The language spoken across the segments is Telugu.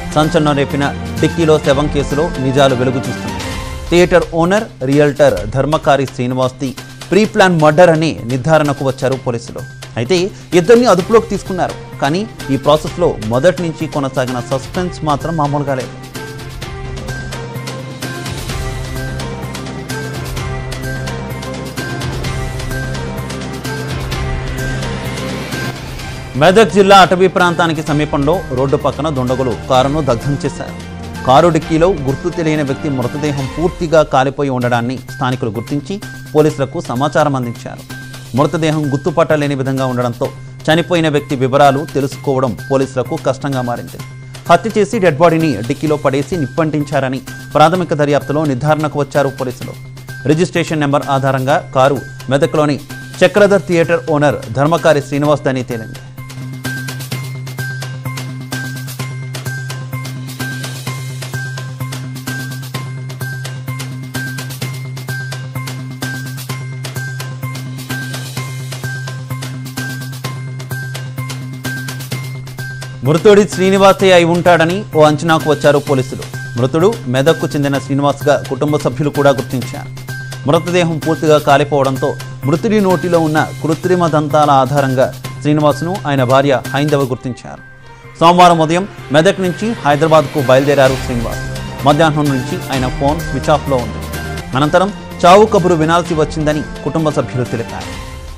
సంచలనం రేపిన డిక్కీలో శవం కేసులో నిజాలు వెలుగు చూస్తున్నాయి థియేటర్ ఓనర్ రియల్టర్ ధర్మకారి శ్రీనివాస్ది ప్రీ ప్లాన్ మర్డర్ అని నిర్ధారణకు వచ్చారు పోలీసులు అయితే ఇద్దరిని అదుపులోకి తీసుకున్నారు కానీ ఈ ప్రాసెస్లో మొదటి నుంచి కొనసాగిన సస్పెన్స్ మాత్రం మామూలుగా లేదు మెదక్ జిల్లా అటవీ ప్రాంతానికి సమీపంలో రోడ్డు పక్కన దుండగులు కారును దగ్ధం చేశారు కారు డిక్కీలో గుర్తు తెలియని వ్యక్తి మృతదేహం పూర్తిగా కాలిపోయి ఉండడాన్ని స్థానికులు గుర్తించి పోలీసులకు సమాచారం అందించారు మృతదేహం గుర్తుపట్టలేని విధంగా ఉండడంతో చనిపోయిన వ్యక్తి వివరాలు తెలుసుకోవడం పోలీసులకు కష్టంగా మారింది హత్య చేసి డెడ్ బాడీని డిక్కీలో పడేసి నిప్పంటించారని ప్రాథమిక దర్యాప్తులో నిర్ధారణకు వచ్చారు పోలీసులు రిజిస్ట్రేషన్ నెంబర్ ఆధారంగా కారు మెదక్లోని చక్రధర్ థియేటర్ ఓనర్ ధర్మకారి శ్రీనివాస్ దని తేలింది మృతుడి శ్రీనివాసే అయి ఉంటాడని ఓ అంచనాకు వచ్చారు పోలీసులు మృతుడు మెదక్కు చెందిన శ్రీనివాస్గా కుటుంబ సభ్యులు కూడా గుర్తించారు మృతదేహం పూర్తిగా కాలిపోవడంతో మృతుడి నోటిలో ఉన్న కృత్రిమ దంతాల ఆధారంగా శ్రీనివాస్ను ఆయన భార్య హైందవ గుర్తించారు సోమవారం ఉదయం మెదక్ నుంచి హైదరాబాద్కు బయలుదేరారు శ్రీనివాస్ మధ్యాహ్నం నుంచి ఆయన ఫోన్ స్విచ్ ఆఫ్లో ఉంది అనంతరం చావు కబురు వినాల్సి వచ్చిందని కుటుంబ సభ్యులు తెలిపారు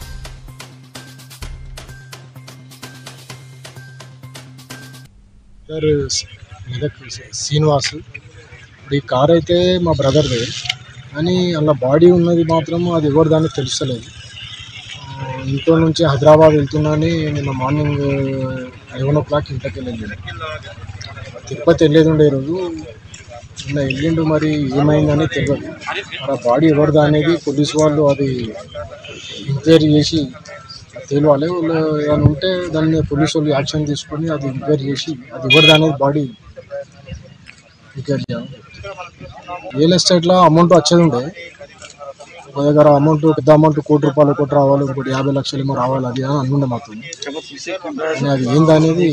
సార్ మెదక్ శ్రీనివాస్ ఇప్పుడు ఈ కార్ అయితే మా బ్రదర్దే కానీ అందులో బాడీ ఉన్నది మాత్రం అది ఎవరు దాన్ని తెలుస్తలేదు ఆ, ఇంట్లో నుంచి హైదరాబాద్ వెళ్తున్నాని నిన్న మార్నింగ్ లెవెన్ ఓ క్లాక్ ఇంట్లోకి వెళ్ళింది తిరుపతి వెళ్ళేది ఉండే రోజు నిన్న వెళ్ళిండు మరి ఏమైందని తెలియదు మరి ఆ బాడీ ఎవరిదా అనేది పోలీసు వాళ్ళు అది ఎంక్వైరీ చేసి తెలియాలి వాళ్ళు ఏమైనా ఉంటే దాన్ని పోలీసు వాళ్ళు యాక్షన్ తీసుకొని అది ఎంక్వైరీ చేసి అది ఎవరిది అనేది బాడీ ఎంక్వైరీ చేయాలి రియల్ ఎస్టేట్లో అమౌంట్ వచ్చేది ఉండే మా దగ్గర అమౌంట్ పెద్ద అమౌంట్ కోటి రూపాయలు కోటి రావాలి ఇంకోటి యాభై లక్షలు ఏమో రావాలి అది అని అనుండే మాకు కానీ అది ఏందనేది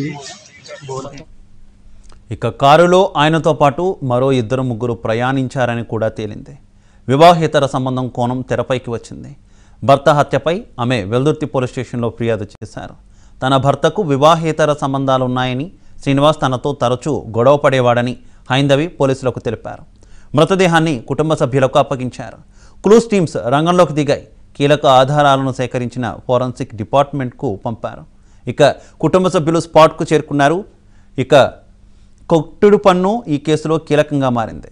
ఇక కారులో ఆయనతో పాటు మరో ఇద్దరు ముగ్గురు ప్రయాణించారని కూడా తేలింది వివాహేతర సంబంధం కోణం తెరపైకి వచ్చింది భర్త హత్యపై ఆమె వెల్దుర్తి పోలీస్ స్టేషన్లో ఫిర్యాదు చేశారు తన భర్తకు వివాహేతర సంబంధాలున్నాయని శ్రీనివాస్ తనతో తరచూ గొడవ పడేవాడని హైందవి పోలీసులకు తెలిపారు మృతదేహాన్ని కుటుంబ సభ్యులకు అప్పగించారు క్లూస్ టీమ్స్ రంగంలోకి దిగాయి కీలక ఆధారాలను సేకరించిన ఫోరెన్సిక్ డిపార్ట్మెంట్కు పంపారు ఇక కుటుంబ సభ్యులు స్పాట్కు చేరుకున్నారు ఇక కొట్టుడు పన్ను ఈ కేసులో కీలకంగా మారింది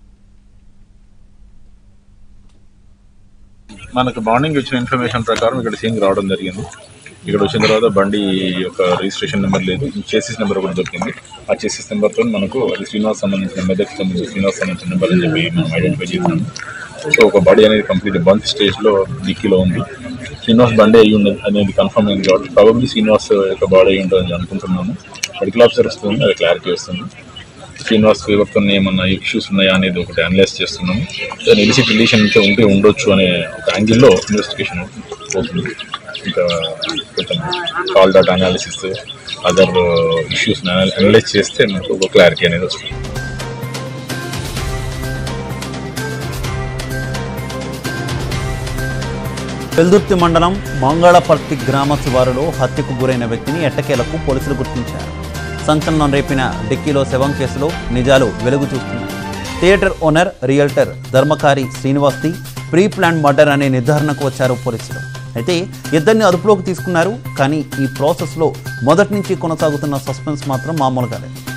మనకు మార్నింగ్ వచ్చిన ఇన్ఫర్మేషన్ ప్రకారం ఇక్కడ సీన్ రావడం జరిగింది ఇక్కడ వచ్చిన తర్వాత బండి యొక్క రిజిస్ట్రేషన్ నెంబర్ లేదు చేసిస్ నెంబర్ కూడా దొరికింది ఆ చేసిస్ నెంబర్తో మనకు అది శ్రీనివాస్ సంబంధించిన మెదక్ సంబంధించిన శ్రీనివాస్ సంబంధించిన నెంబర్ అని చెప్పి మనం ఐడెంటిఫై చేసాము సో ఒక బాడీ అనేది కంప్లీట్ బంత్ స్టేజ్లో డిక్కీలో ఉంది శ్రీనివాస్ బండి అయ్యి ఉన్నది అనేది కన్ఫర్మ్ అయింది కాబట్టి ప్రాబబ్లీ శ్రీనివాస్ యొక్క బాడీ అయ్యి ఉంటుందని అనుకుంటున్నాము మెడికల్ ఆఫీసర్ వస్తుంది అది క్లారిటీ వస్తుంది శ్రీనివాస్ వివక్తో ఏమన్నా ఇష్యూస్ ఉన్నాయా అనేది ఒకటి అనలైజ్ చేస్తున్నాము దాని ఇలిసిట్ రిలేషన్ ఉంటే ఉంటే ఉండొచ్చు అనే ఒక యాంగిల్లో ఇన్వెస్టిగేషన్ పోతుంది ఇంకా కొంచెం call data analysis other issues analyse చేస్తే మనకు ఒక క్లారిటీ అనేది వస్తుంది వెల్దుర్తి మండలం మంగళపర్తి గ్రామ శివారులో హత్యకు గురైన వ్యక్తిని ఎట్టకేలకు పోలీసులు గుర్తించారు సంచలనం రేపిన డిక్కీలో శవం కేసులో నిజాలు వెలుగు చూస్తున్నాయి థియేటర్ ఓనర్ రియల్టర్ ధర్మకారి శ్రీనివాస్ది ప్రీ ప్లాన్ మర్డర్ అనే నిర్ధారణకు వచ్చారు పోలీసులు అయితే ఇద్దరిని అదుపులోకి తీసుకున్నారు కానీ ఈ ప్రాసెస్లో మొదటి నుంచి కొనసాగుతున్న సస్పెన్స్ మాత్రం మామూలుగా లేదు